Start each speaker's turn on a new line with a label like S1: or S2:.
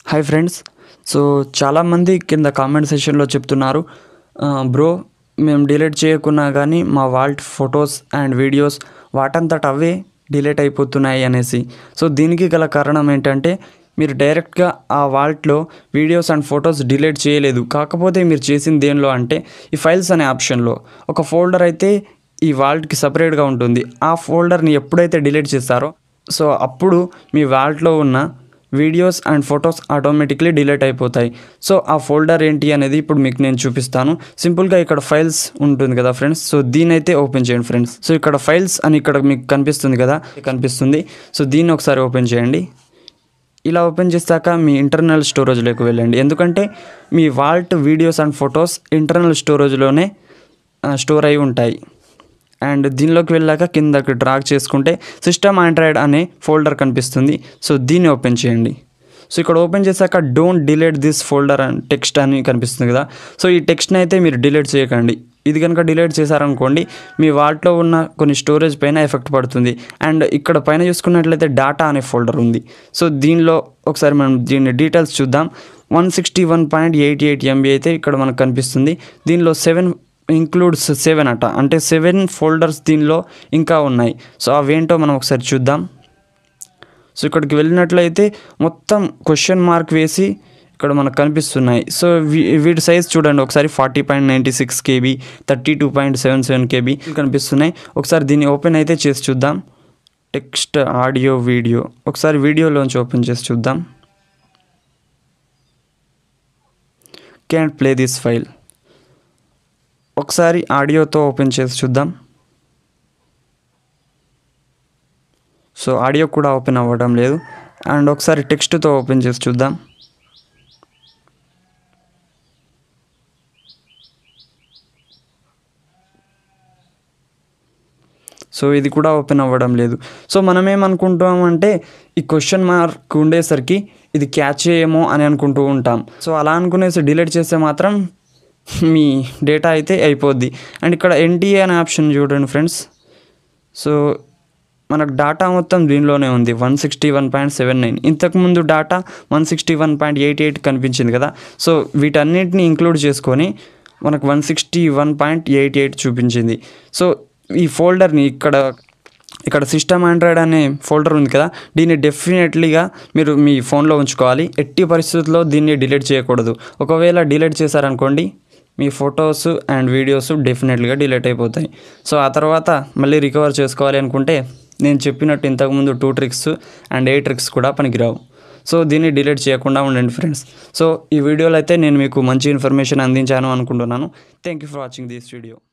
S1: hi friends so చాలామంది కింద comment సెషన్లో చెప్తున్నారు బ్రో మేము డిలీట్ చేయకున్నా కానీ మా వాల్ట్ ఫొటోస్ అండ్ వీడియోస్ వాటంతట అవే డిలీట్ అయిపోతున్నాయి అనేసి సో దీనికి గల కారణం ఏంటంటే మీరు డైరెక్ట్గా ఆ వాల్ట్లో వీడియోస్ అండ్ ఫొటోస్ డిలీట్ చేయలేదు కాకపోతే మీరు చేసింది దేనిలో అంటే ఈ ఫైల్స్ అనే ఆప్షన్లో ఒక ఫోల్డర్ అయితే ఈ వాల్ట్కి సపరేట్గా ఉంటుంది ఆ ఫోల్డర్ని ఎప్పుడైతే డిలీట్ చేస్తారో సో అప్పుడు మీ వాల్ట్లో ఉన్న videos and photos automatically delete అయిపోతాయి సో ఆ ఫోల్డర్ ఏంటి అనేది ఇప్పుడు మీకు నేను చూపిస్తాను సింపుల్గా ఇక్కడ ఫైల్స్ ఉంటుంది కదా ఫ్రెండ్స్ సో దీని అయితే ఓపెన్ చేయండి ఫ్రెండ్స్ సో ఇక్కడ ఫైల్స్ అని ఇక్కడ మీకు కనిపిస్తుంది కదా కనిపిస్తుంది సో దీన్ని ఒకసారి ఓపెన్ చేయండి ఇలా ఓపెన్ చేశాక మీ ఇంటర్నల్ స్టోరేజ్లోకి వెళ్ళండి ఎందుకంటే మీ vault videos and photos internal స్టోరేజ్లోనే స్టోర్ అయి ఉంటాయి అండ్ దీనిలోకి వెళ్ళాక కిందకి డ్రాగ్ చేసుకుంటే సిస్టమ్ ఆండ్రాయిడ్ అనే ఫోల్డర్ కనిపిస్తుంది సో దీన్ని ఓపెన్ చేయండి సో ఇక్కడ ఓపెన్ చేశాక డోంట్ డిలీట్ దిస్ ఫోల్డర్ అని టెక్స్ట్ అని కనిపిస్తుంది కదా సో ఈ టెక్స్ట్ని అయితే మీరు డిలీట్ చేయకండి ఇది కనుక డిలీట్ చేశారనుకోండి మీ వాటిలో ఉన్న కొన్ని స్టోరేజ్ పైన ఎఫెక్ట్ పడుతుంది అండ్ ఇక్కడ పైన చూసుకున్నట్లయితే డాటా అనే ఫోల్డర్ ఉంది సో దీనిలో ఒకసారి మనం దీని డీటెయిల్స్ చూద్దాం one sixty one point eighty eight MB అయితే ఇక్కడ మనకు కనిపిస్తుంది దీనిలో సెవెన్ ఇంక్లూడ్స్ సెవెన్ అట అంటే సెవెన్ ఫోల్డర్స్ దీనిలో ఇంకా ఉన్నాయి సో అవేంటో మనం ఒకసారి చూద్దాం సో ఇక్కడికి వెళ్ళినట్లయితే మొత్తం క్వశ్చన్ మార్క్ వేసి ఇక్కడ మనకు కనిపిస్తున్నాయి సో వీ వీటి సైజ్ చూడండి ఒకసారి forty point ninety six KB thirty two point seven seven KB కనిపిస్తున్నాయి ఒకసారి దీన్ని ఓపెన్ అయితే చేసి చూద్దాం టెక్స్ట్ ఆడియో వీడియో ఒకసారి వీడియోలోంచి ఓపెన్ చేసి చూద్దాం క్యాన్ ప్లే దిస్ ఫైల్ ఒకసారి ఆడియోతో ఓపెన్ చేసి చూద్దాం సో ఆడియో కూడా ఓపెన్ అవ్వడం లేదు అండ్ ఒకసారి టెక్స్ట్తో ఓపెన్ చేసి చూద్దాం సో ఇది కూడా ఓపెన్ అవ్వడం లేదు సో మనం ఏమనుకుంటామంటే ఈ క్వశ్చన్ మార్క్ ఉండేసరికి ఇది క్యాచ్ చేయమో అని అనుకుంటూ ఉంటాం సో అలా అనుకునేసి డిలీట్ చేస్తే మాత్రం మీ డేటా అయితే అయిపోద్ది అండ్ ఇక్కడ ఎన్టీఏ అనే ఆప్షన్ చూడండి ఫ్రెండ్స్ సో మనకు డేటా మొత్తం దీనిలోనే ఉంది one sixty one point seven nine ఇంతకుముందు data one sixty one point eight eight కనిపించింది కదా సో వీటన్నిటిని ఇంక్లూడ్ చేసుకొని మనకు వన్ సిక్స్టీ వన్ పాయింట్ ఎయిట్ ఎయిట్ చూపించింది సో ఈ ఫోల్డర్ని ఇక్కడ ఇక్కడ సిస్టమ్ ఆండ్రాయిడ్ అనే ఫోల్డర్ ఉంది కదా దీన్ని డెఫినెట్లీగా మీరు మీ ఫోన్లో ఉంచుకోవాలి ఎట్టి పరిస్థితుల్లో దీన్ని డిలీట్ చేయకూడదు ఒకవేళ డిలీట్ చేశారనుకోండి మీ ఫొటోస్ అండ్ వీడియోస్ డెఫినెట్లీగా డిలీట్ అయిపోతాయి సో ఆ తర్వాత మళ్ళీ రికవర్ చేసుకోవాలి అనుకుంటే నేను చెప్పినట్టు ఇంతకుముందు టూ ట్రిక్స్ అండ్ ఏ ట్రిక్స్ కూడా పనికిరావు సో దీన్ని డిలీట్ చేయకుండా ఉండండి ఫ్రెండ్స్ సో ఈ వీడియోలో అయితే నేను మీకు మంచి ఇన్ఫర్మేషన్ అందించాను అనుకుంటున్నాను thank you for watching this video